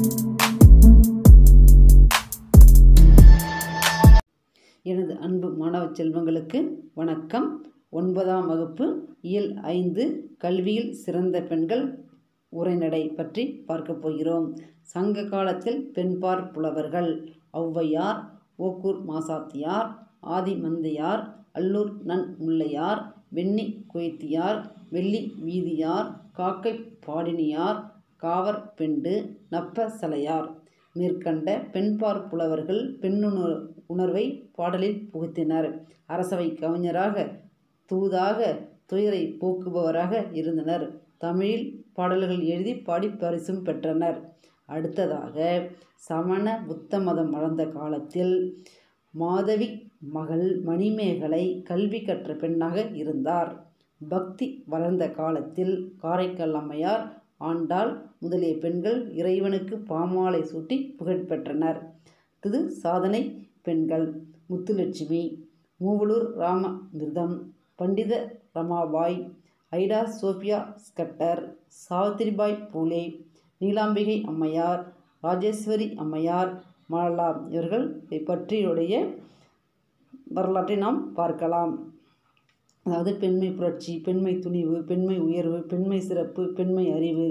எனது அன்பு மாணவ செல்வங்களுக்கு வணக்கம் ஒன்பதாம் வகுப்பு இயல் ஐந்து கல்வியில் சிறந்த பெண்கள் உரைநடை பற்றி பார்க்க போகிறோம் சங்க காலத்தில் பெண்பார் புலவர்கள் ஔவையார் ஓக்கூர் மாசாத்தியார் ஆதிமந்தையார் அல்லூர் நன் முல்லையார் வெண்ணி குயத்தியார் வெள்ளி வீதியார் காக்கை பாடினியார் காவர் பெண்டு நப்ப சலையார் மேற்கண்ட பெண்பார் புலவர்கள் பெண்ணுணர் உணர்வை பாடலில் புகுத்தினர் அரசவை கவிஞராக தூதாக துயரை போக்குபவராக இருந்தனர் தமிழில் பாடல்கள் எழுதி பாடி பரிசும் பெற்றனர் அடுத்ததாக சமண புத்த மதம் வளர்ந்த காலத்தில் மாதவி மகள் மணிமேகலை கல்வி கற்ற பெண்ணாக இருந்தார் பக்தி வளர்ந்த காலத்தில் காரைக்கால் அம்மையார் ஆண்டாள் முதலிய பெண்கள் இறைவனுக்கு பாமாலை சூட்டி புகழ் பெற்றனர் திரு சாதனை பெண்கள் Muthulakshmi Moovalur Ramamirtham Pandita Ramabai Ida Sophia Scudder Savitribai Phule Neelambigai அம்மையார் ராஜேஸ்வரி அம்மையார் மலலா இவர்கள் பற்றியுடைய வரலாற்றை நாம் பார்க்கலாம் அதாவது பெண்மை புரட்சி பெண்மை துணிவு பெண்மை உயர்வு பெண்மை சிறப்பு பெண்மை அறிவு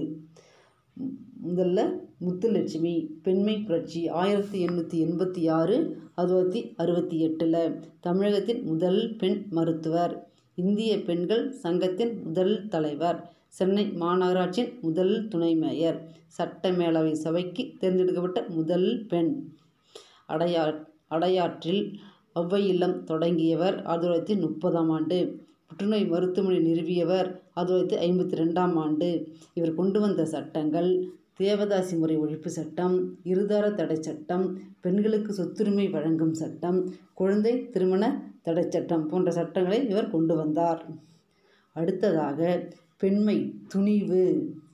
முதல்ல முத்துலட்சுமி பெண்மை புரட்சி ஆயிரத்தி எண்ணூற்றி எண்பத்தி ஆறு அறுபத்தி அறுபத்தி எட்டில் தமிழகத்தின் முதல் பெண் மருத்துவர் இந்திய பெண்கள் சங்கத்தின் முதல் தலைவர் சென்னை மாநகராட்சியின் முதல் துணை மேயர் சட்ட மேலவை சபைக்கு தேர்ந்தெடுக்கப்பட்ட முதல் பெண் அடையா அடையாற்றில் ஒவ்வை இல்லம் தொடங்கியவர் ஆயிரத்தி தொள்ளாயிரத்தி முப்பதாம் ஆண்டு புற்றுநோய் மருத்துவமனை நிறுவியவர் ஆயிரத்தி தொள்ளாயிரத்தி ஐம்பத்தி ரெண்டாம் ஆண்டு இவர் கொண்டு வந்த சட்டங்கள் தேவதாசி முறை ஒழிப்பு சட்டம் இருதார தடை சட்டம் பெண்களுக்கு சொத்துரிமை வழங்கும் சட்டம் குழந்தை திருமண தடை சட்டம் போன்ற சட்டங்களை இவர் கொண்டு வந்தார் அடுத்ததாக பெண்மை துணிவு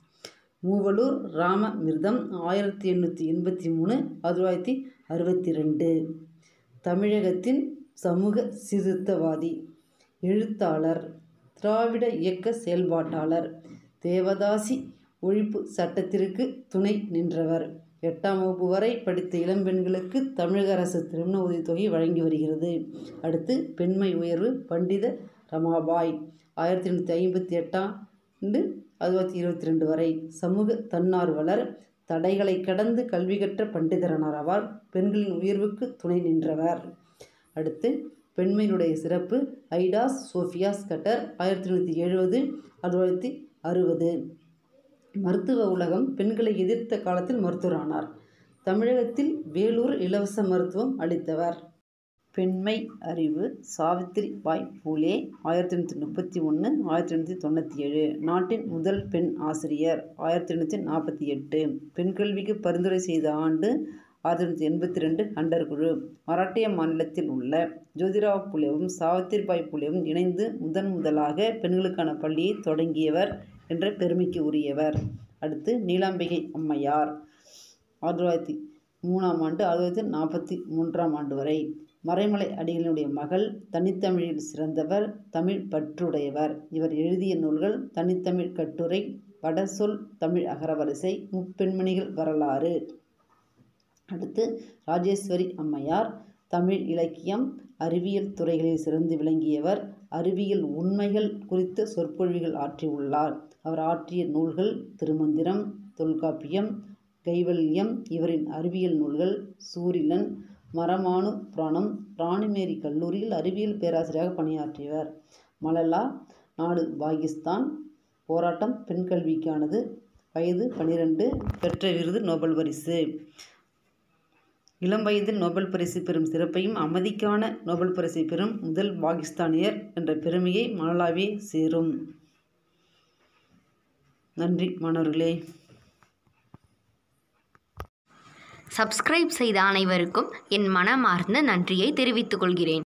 மூவலூர் ராமமிர்தம் ஆயிரத்தி எண்ணூற்றி எண்பத்தி மூணு ஆயிரத்தி தொள்ளாயிரத்தி அறுபத்தி ரெண்டு தமிழகத்தின் சமூக சீர்திருத்தவாதி எழுத்தாளர் திராவிட இயக்க செயல்பாட்டாளர் தேவதாசி ஒழிப்பு சட்டத்திற்கு துணை நின்றவர் எட்டாம் வகுப்பு வரை படித்த இளம்பெண்களுக்கு தமிழக அரசு திருமண உதவித்தொகை வழங்கி வருகிறது அடுத்து பெண்மை உயர்வு பண்டித ரமாபாய் ஆயிரத்தி எண்ணூற்றி ஐம்பத்தி எட்டாம் ஆண்டு ஆயிரத்தி இருபத்தி ரெண்டு வரை சமூக தன்னார்வலர் தடைகளை கடந்து கல்வி கற்ற பண்டிதரனார் ஆவார் பெண்களின் உயர்வுக்கு துணை நின்றவர் அடுத்து பெண்மையினுடைய சிறப்பு ஐடாஸ் சோஃபியா ஸ்கட்டர் ஆயிரத்தி தொள்ளாயிரத்தி எழுபது ஆயிரத்தி தொள்ளாயிரத்தி அறுபது மருத்துவ உலகம் பெண்களை எதிர்த்த காலத்தில் மருத்துவரானார் தமிழகத்தில் வேலூர் இலவச மருத்துவம் அளித்தவர் பெண்மை அறிவு சாவித்திரி பாய் பூலே ஆயிரத்தி எண்ணூற்றி முப்பத்தி ஒன்று ஆயிரத்தி எண்ணூற்றி தொண்ணூற்றி ஏழு நாட்டின் முதல் பெண் ஆசிரியர் ஆயிரத்தி எண்ணூற்றி நாற்பத்தி எட்டு பெண் கல்விக்கு பரிந்துரை செய்த ஆண்டு ஆயிரத்தி எண்ணூற்றி எண்பத்தி ரெண்டு ஹண்டர் குழு மராட்டிய மாநிலத்தில் உள்ள ஜோதிராவ் புலேவும் சாவித்திரிபாய் புலேவும் இணைந்து முதன் முதலாக பெண்களுக்கான பள்ளியை தொடங்கியவர் என்ற பெருமைக்கு உரியவர் அடுத்து நீலாம்பிகை அம்மையார் ஆயிரத்தி தொள்ளாயிரத்தி மூணாம் ஆண்டு ஆயிரத்தி தொள்ளாயிரத்தி நாற்பத்தி மூன்றாம் ஆண்டு வரை மறைமலை அடிகளினுடைய மகள் தனித்தமிழில் சிறந்தவர் தமிழ் பற்றுடையவர் இவர் எழுதிய நூல்கள் தனித்தமிழ் கட்டுரை வடசொல் தமிழ் அகரவரிசை முப்பெண்மணிகள் வரலாறு அடுத்து ராஜேஸ்வரி அம்மையார் தமிழ் இலக்கியம் அறிவியல் துறைகளில் சிறந்து விளங்கியவர் அறிவியல் உண்மைகள் குறித்த சொற்பொழிவுகள் ஆற்றியுள்ளார் அவர் ஆற்றிய நூல்கள் திருமந்திரம் தொல்காப்பியம் கைவல்யம் இவரின் அறிவியல் நூல்கள் சூரிலன் மரமானு புராணம் ராணிமேரி கல்லூரியில் அறிவியல் பேராசிரியராக பணியாற்றியவர் மலலா நாடு பாகிஸ்தான் போராட்டம் பெண் கல்விக்கானது வயது பனிரெண்டு பெற்ற விருது நோபல் பரிசு இளம் வயதில் நோபல் பரிசு பெறும் சிறப்பையும் அமைதிக்கான நோபல் பரிசை பெறும் முதல் பாகிஸ்தானியர் என்ற பெருமையை மலலாவே சேரும் நன்றி மாணவர்களே சப்ஸ்கிரைப் செய்த அனைவருக்கும் என் மனமார்ந்த நன்றியை தெரிவித்துக் கொள்கிறேன்